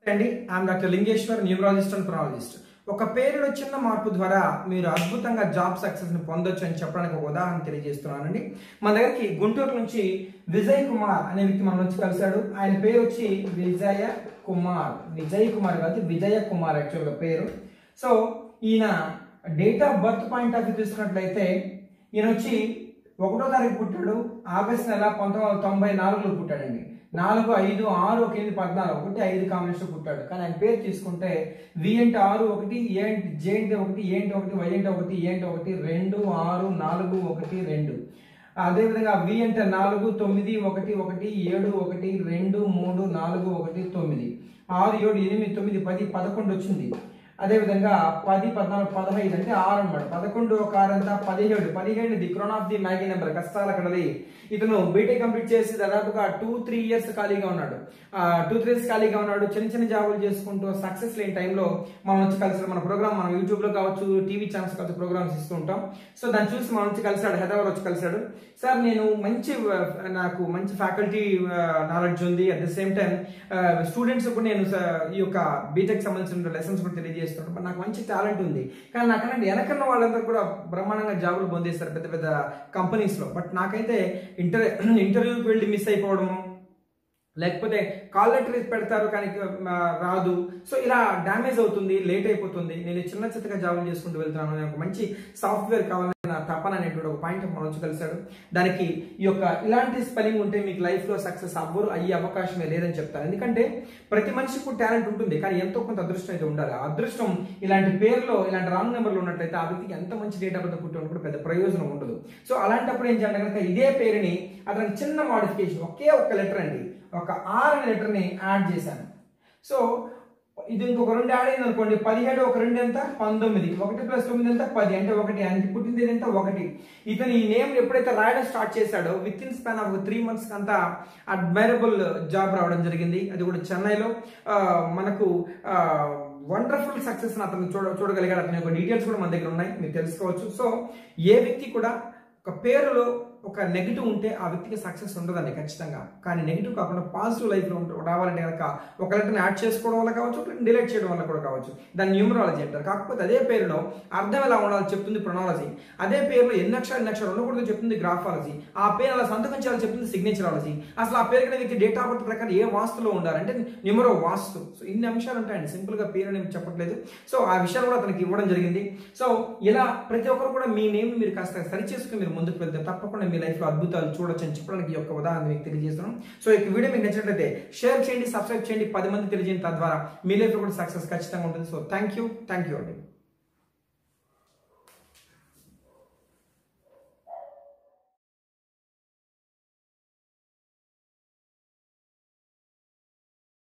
అండి I'm doctor Lingeshwar numerologist and ప్రొనాలజిస్ట్ ఒక పేరులో చిన్న మార్పు ద్వారా మీరు అద్భుతంగా జాబ్ సక్సెస్ ని పొందొచ్చు అని చెప్పడానికి ఒక ఉదాహరణ తెలియజేస్తున్నానండి మన దగ్గరికి గుంటూరు నుంచి విజయ్ కుమార్ అనే వ్యక్తి మన నుంచి కలిశాడు ఆయన పేరు వచ్చి విజయ కుమార్ విజయ్ కుమార్ కాదు విజయ కుమార్ యాక్చువల్గా పేరు సో ఈయన date of birth point of view తీసుకున్నట్లయితే ఈయన వచ్చి ఒకటో తారీఖు పుట్టాడు ఆగస్ట్ నెల పంతొమ్మిది వందల తొంభై నాలుగులో పుట్టాడండి నాలుగు ఐదు ఆరు ఒక ఎనిమిది పద్నాలుగు ఒకటి ఐదు కాంబినేషన్ పుట్టాడు కానీ ఆయన పేరు తీసుకుంటే వి అంటే ఆరు ఒకటి ఏ అంటే జే అంటే ఒకటి ఏ అంటే ఒకటి వై అంటే ఒకటి ఏ అంటే ఒకటి రెండు ఆరు నాలుగు ఒకటి రెండు అదేవిధంగా వి అంటే నాలుగు తొమ్మిది ఒకటి ఒకటి ఏడు ఒకటి రెండు మూడు నాలుగు ఒకటి తొమ్మిది ఆరు ఏడు ఎనిమిది తొమ్మిది పది పదకొండు వచ్చింది అదేవిధంగా పది పద్నాలుగు పదహైదు అంటే ఆరు అనమాట పదకొండు ఒక ఆరు అంతా పదిహేడు పదిహేడు the crown of the magi number కష్టాల కడలి ఇతను బీటెక్ కంప్లీట్ చేసి దాదాపుగా టూ త్రీ ఇయర్స్ ఖాళీగా ఉన్నాడు టూ త్రీ ఇయర్స్ ఖాళీగా ఉన్నాడు చిన్న చిన్న జాబులు చేసుకుంటూ సక్సెస్ లేని టైంలో మనం వచ్చి కలిసి మన ప్రోగ్రామ్ మనం యూట్యూబ్ లో కావచ్చు టీవీ ఛానల్స్ కావచ్చు ప్రోగ్రామ్స్ ఇస్తూ ఉంటాం సో దాన్ని చూసి మనం వచ్చి కలిసాడు హైదరాబాద్ వచ్చి కలిసాడు సార్ నేను మంచి ఆ, నాకు మంచి ఫ్యాకల్టీ నాలెడ్జ్ ఉంది at the same time students కూడా నేను స- ఈ యొక్క బీటెక్ సంబంధించిన లెసన్స్ కూడా తెలియజేస్తున్నాను బట్ నాకు మంచి టాలెంట్ ఉంది కానీ నాకన్నా వెనకన్న వాళ్ళందరూ కూడా బ్రహ్మాండంగా జాబులు పొందేస్తారు పెద్ద పెద్ద కంపెనీస్ లో బట్ నాకైతే ఇంటర్ ఇంటర్వ్యూకి వెళ్ళి మిస్ అయిపోవడము లేకపోతే కాల్ లెటర్ పెడతారు కానీ ఆ, రాదు సో ఇలా డ్యామేజ్ అవుతుంది లేట్ అయిపోతుంది నేను చిన్న చిత్తగా జాబులు చేసుకుంటూ వెళ్తున్నాను నేను ఒక మంచి సాఫ్ట్వేర్ కావాలని నా తపన అనేటువంటి ఒక పాయింట్ మన వచ్చి కలిశాడు దానికి ఈ యొక్క ఇలాంటి స్పెల్లింగ్ ఉంటే మీకు లైఫ్ లో సక్సెస్ అవ్వరు అయ్యే అవకాశమే లేదని చెప్తాను ఎందుకంటే ప్రతి మనిషికి కూడా టాలెంట్ ఉంటుంది కానీ ఎంతో కొంత అదృష్టం అయితే ఉండాలి ఆ అదృష్టం ఇలాంటి పేరులో ఇలాంటి రాంగ్ నెంబర్లో ఉన్నట్లయితే ఆ వ్యక్తికి ఎంత మంచి డేట్ ఆఫ్ బర్త్ పుట్టి కూడా పెద్ద ప్రయోజనం ఉండదు సో అలాంటప్పుడు ఏం చేయాలంటే కనుక ఇదే పేరుని అతనికి చిన్న మాడిఫికేషన్ ఒకే ఒక్క లెటర్ అండి ఒక ఆర్ అనే లెటర్ని యాడ్ చేశాను సో ఇది ఇంకొక రెండు యాడ్ అయింది అనుకోండి పదిహేడు ఒక రెండు ఎంత పంతొమ్మిది ఒకటి ప్లస్ తొమ్మిది ఎంత పది అంటే ఒకటి ఆయనకి పుట్టింది ఎంత ఒకటి ఇతను ఈ నేమ్ ఎప్పుడైతే రాయడం స్టార్ట్ చేశాడో within span of three months అంతా అడ్మైరబుల్ జాబ్ రావడం జరిగింది అది కూడా చెన్నైలో ఆ, మనకు వండర్ఫుల్ సక్సెస్ అతను చూడ చూడగలిగాడు అతని యొక్క డీటెయిల్స్ కూడా మన దగ్గర ఉన్నాయి మీరు తెలుసుకోవచ్చు సో ఏ వ్యక్తి కూడా ఒక పేరులో ఒక నెగిటివ్ ఉంటే ఆ వ్యక్తికి సక్సెస్ ఉండదండి ఖచ్చితంగా కానీ నెగిటివ్ కాకుండా పాజిటివ్ లైఫ్లో ఉంట- రావాలంటే కనుక ఒక లెటర్ని యాడ్ చేసుకోవడం వల్ల కావచ్చు ఒక డిలీట్ చేయడం వల్ల కూడా కావచ్చు దాన్ని న్యూమరాలజీ అంటారు కాకపోతే అదే పేరులో అర్థం ఎలా ఉండాలో చెప్తుంది ప్రొనాలజీ అదే పేరులో ఎన్ని అక్షరాలు ఎన్ని అక్షరాలు ఉండకూడదు చెప్తుంది గ్రాఫాలజీ ఆ పేరు అలా సంతకం చేయాలని చెప్తుంది సిగ్నేచరాలజీ అసలు ఆ పేరు కలిగిన వ్యక్తి డేట్ ఆఫ్ బర్త్ ప్రకారం ఏ వాస్తులో ఉండాలంటే న్యూమరో వాస్తు సో ఇన్ని అంశాలు ఉంటాయండి సింపుల్ గా పేరు నేను చెప్పట్లేదు సో ఆ విషయాలు కూడా అతనికి ఇవ్వడం జరిగింది సో ఇలా ప్రతి ఒక్కరు కూడా మీ నేమ్ మీరు కాస్త సరి చేసుకుని మీరు ముందుకు వెళ్తే తప్పకుండా మీ లైఫ్ లో అద్భుతాలు చూడొచ్చు అని చెప్పడానికి ఈ యొక్క ఉదాహరణ మీకు తెలియజేస్తున్నాం సో ఈ వీడియో మీకు నచ్చినట్లయితే షేర్ చేయండి సబ్స్క్రైబ్ చేయండి పది మంది తెలియజేయండి తద్వారా మీ లైఫ్ లో కూడా సక్సెస్ ఖచ్చితంగా ఉంటుంది so thank you thank you అండి